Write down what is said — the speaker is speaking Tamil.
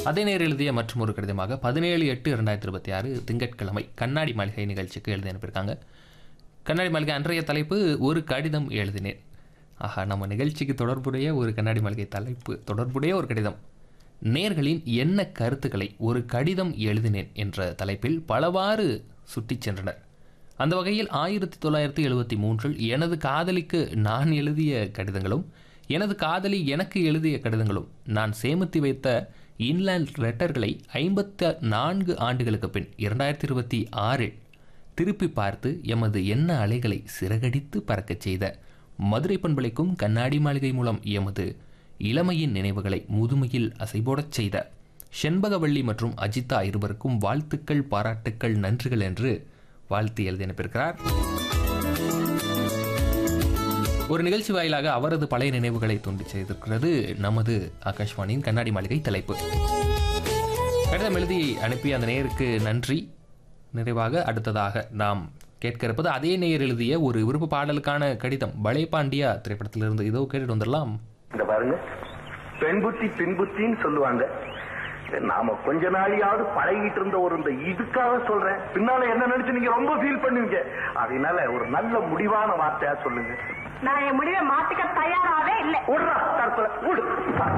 அதே நேரம் எழுதிய மற்றும் ஒரு கடிதமாக பதினேழு எட்டு இரண்டாயிரத்தி இருபத்தி ஆறு திங்கட்கிழமை கண்ணாடி மாளிகை நிகழ்ச்சிக்கு எழுதி அனுப்பியிருக்காங்க கண்ணாடி மாளிகை அன்றைய தலைப்பு ஒரு கடிதம் எழுதினேன் ஆஹா நம்ம நிகழ்ச்சிக்கு தொடர்புடைய ஒரு கண்ணாடி மாளிகை தலைப்பு தொடர்புடைய ஒரு கடிதம் நேர்களின் என்ன கருத்துக்களை ஒரு கடிதம் எழுதினேன் என்ற தலைப்பில் பலவாறு சுட்டிச் சென்றனர் அந்த வகையில் ஆயிரத்தி தொள்ளாயிரத்தி எழுபத்தி மூன்றில் எனது காதலிக்கு நான் எழுதிய கடிதங்களும் எனது காதலி எனக்கு எழுதிய கடிதங்களும் நான் சேமித்து வைத்த இன்லேண்ட் லெட்டர்களை ஐம்பத்த நான்கு ஆண்டுகளுக்கு பின் இரண்டாயிரத்தி இருபத்தி ஆறில் திருப்பி பார்த்து எமது எண்ண அலைகளை சிறகடித்து பறக்கச் செய்த மதுரை பண்பலைக்கும் கண்ணாடி மாளிகை மூலம் எமது இளமையின் நினைவுகளை முதுமையில் அசைபோடச் செய்த செண்பகவள்ளி மற்றும் அஜிதா இருவருக்கும் வாழ்த்துக்கள் பாராட்டுக்கள் நன்றிகள் என்று வாழ்த்து எழுதி அனுப்பியிருக்கிறார் ஒரு நிகழ்ச்சி வாயிலாக அவரது பழைய நினைவுகளை தோண்டி செய்திருக்கிறது நமது ஆகாஷ்வாணியின் கண்ணாடி மாளிகை தலைப்பு கடிதம் எழுதி அனுப்பிய அந்த நேயருக்கு நன்றி நிறைவாக அடுத்ததாக நாம் கேட்க இருப்பது அதே நேயர் எழுதிய ஒரு விருப்ப பாடலுக்கான கடிதம் பலே பாண்டியா திரைப்படத்திலிருந்து இதோ கேட்டுட்டு வந்துடலாம் இந்த பாருங்க பெண் புத்தி பின் புத்தின்னு சொல்லுவாங்க நாம கொஞ்ச நாளையாவது பழகிட்டு இருந்த ஒரு இந்த இதுக்காக சொல்றேன் பின்னால என்ன நினைச்சு நீங்க ரொம்ப ஃபீல் பண்ணுவீங்க அதனால ஒரு நல்ல முடிவான வார்த்தையா சொல்லுங்க நான் என் முடிவை மாத்திக்க தயாராவே இல்லை விடுறா தற்கொலை விடு